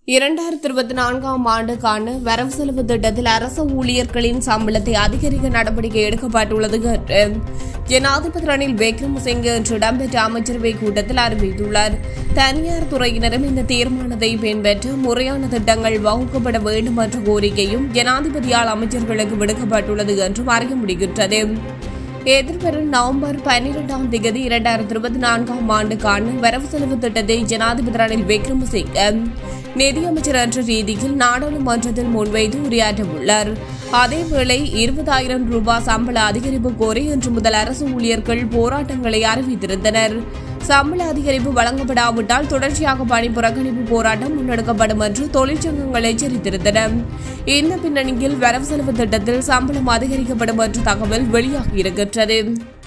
இரண்டாயிரத்தி இருபத்தி நான்காம் ஆண்டுக்கான வரவு செலவு திட்டத்தில் அரசு ஊழியர்களின் சம்பளத்தை அதிகரிக்க நடவடிக்கை எடுக்கப்பட்டுள்ளது என்று ஜனாதிபதி ரணில் விக்ரமசிங்கே இன்று இடம்பெற்ற அமைச்சரவை கூட்டத்தில் அறிவித்துள்ளார் தனியார் துறையினரும் இந்த தீர்மானத்தை பின்பற்ற முறையான திட்டங்கள் வகுக்கப்பட வேண்டும் என்ற கோரிக்கையும் ஜனாதிபதியால் அமைச்சர்களுக்கு விடுக்கப்பட்டுள்ளது என்றும் அறிய முடிகின்றது எதிர்வரும் நவம்பர் பன்னிரெண்டாம் தேதி இரண்டாயிரத்தி இருபத்தி நான்காம் ஆண்டுக்கான வரவு செலவு திட்டத்தை ஜனாதிபதி ரணில் விக்ரமசிங்க நிதியமைச்சர் என்ற ரீதியில் நாடாளுமன்றத்தில் முன்வைத்து உரையாற்ற உள்ளார் அதேவேளை இருபதாயிரம் ரூபாய் சம்பள அதிகரிப்பு கோரி இன்று முதல் அரசு ஊழியர்கள் போராட்டங்களை அறிவித்திருந்தனர் சம்பள அதிகரிப்பு வழங்கப்படாவிட்டால் தொடர்ச்சியாக பணி புறக்கணிப்பு போராட்டம் முன்னெடுக்கப்படும் என்று தொழிற்சங்கங்கள் எச்சரித்திருந்தன இந்த பின்னணியில் வரவு செலவு திட்டத்தில் சம்பளம் அதிகரிக்கப்படும் என்ற தகவல் வெளியாகியிருக்கின்றது